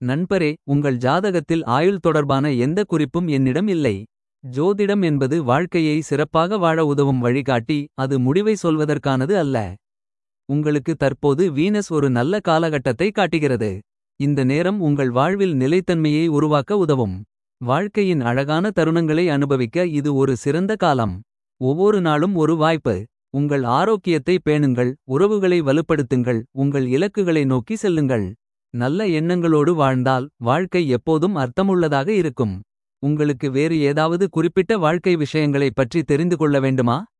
நண்பரே உங்கள் ஜாதகத்தில் ஆயுள் தொடர்பான எந்த குறிப்பும் என்னிடம் இல்லை. ஜோதிடம் என்பது வாழ்க்கையை சிறப்பாக வாழ உதவும் வழிகாட்டி. அது முடிவை சொல்வதற்கானது அல்ல. உங்களுக்கு தற்போது வீனஸ் ஒரு நல்ல காலகட்டத்தை காட்டுகிறது. இந்த நேரம் உங்கள் வாழ்வில் நிலைத்தன்மையை உருவாக்க உதவும். வாழ்க்கையின் அழகான தருணங்களை அனுபவிக்க இது ஒரு சிறந்த காலம். ஒவ்வொரு நாளும் ஒரு வாய்ப்பு. உங்கள் ஆரோக்கியத்தை பேணுங்கள் உறவுகளை வலுப்படுத்துங்கள். உங்கள் இலக்குகளை நோக்கி செல்லுங்கள். நல்ல எண்ணங்களோடு வாழ்ந்தால் வாழ்க்கை எப்போதும் அர்த்தமுள்ளதாக இருக்கும். உங்களுக்கு வேறு ஏதாவது குறிப்பிட்ட வாழ்க்கை விஷயங்களைப் பற்றி தெரிந்து கொள்ள வேண்டுமா.